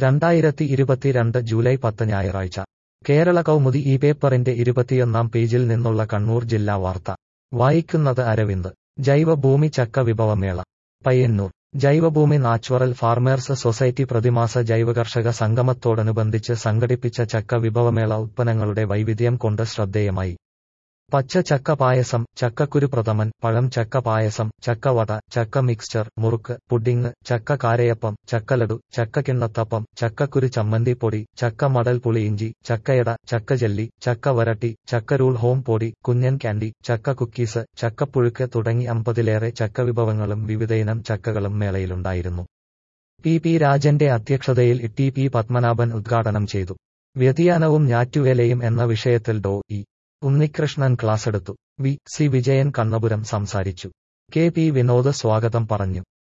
രണ്ടായിരത്തി ഇരുപത്തിരണ്ട് ജൂലൈ പത്ത് ഞായറാഴ്ച കേരള കൗമുദി ഈ പേപ്പറിന്റെ ഇരുപത്തിയൊന്നാം പേജിൽ നിന്നുള്ള കണ്ണൂർ ജില്ലാ വാർത്ത വായിക്കുന്നത് അരവിന്ദ് ജൈവഭൂമി ചക്ക വിഭവമേള Payyanur Jaivabhoomi natural farmers society പ്രതിമാസ ജൈവകർഷക സംഗമത്തോടനുബന്ധിച്ച് സംഘടിപ്പിച്ച ചക്ക വിഭവമേള ഉത്പന്നങ്ങളുടെ വൈവിധ്യം കൊണ്ട് ശ്രദ്ധേയമായി പച്ച ചക്ക പായസം ചക്കക്കുരു പ്രഥമൻ പഴം ചക്ക പായസം ചക്കവട ചക്ക മിക്സ്ചർ മുറുക്ക് പുഡിംഗ് ചക്ക കാരയപ്പം ചക്കലഡു ചക്ക കിണ്ണത്തപ്പം ചക്കക്കുരു ചമ്മന്തിപ്പൊടി ചക്ക മടൽ പുളിയിഞ്ചി ചക്കയട ചക്ക ജെല്ലി ചക്ക വരട്ടി ചക്കരൂൾ ഹോം പൊടി കുഞ്ഞൻ ക്യാൻഡി ചക്ക കുക്കീസ് ചക്കപ്പുഴുക്ക് തുടങ്ങി അമ്പതിലേറെ ചക്ക വിഭവങ്ങളും വിവിധയിനം ചക്കകളും മേളയിലുണ്ടായിരുന്നു പി പി രാജന്റെ അധ്യക്ഷതയിൽ ടി പി പത്മനാഭൻ ഉദ്ഘാടനം ചെയ്തു വ്യതിയാനവും ഞാറ്റുവേലയും എന്ന വിഷയത്തിൽ ഡോ ഇ ഉണ്ണികൃഷ്ണൻ ക്ലാസെടുത്തു വി സി വിജയൻ കണ്ണപുരം സംസാരിച്ചു കെ പി വിനോദ് സ്വാഗതം പറഞ്ഞു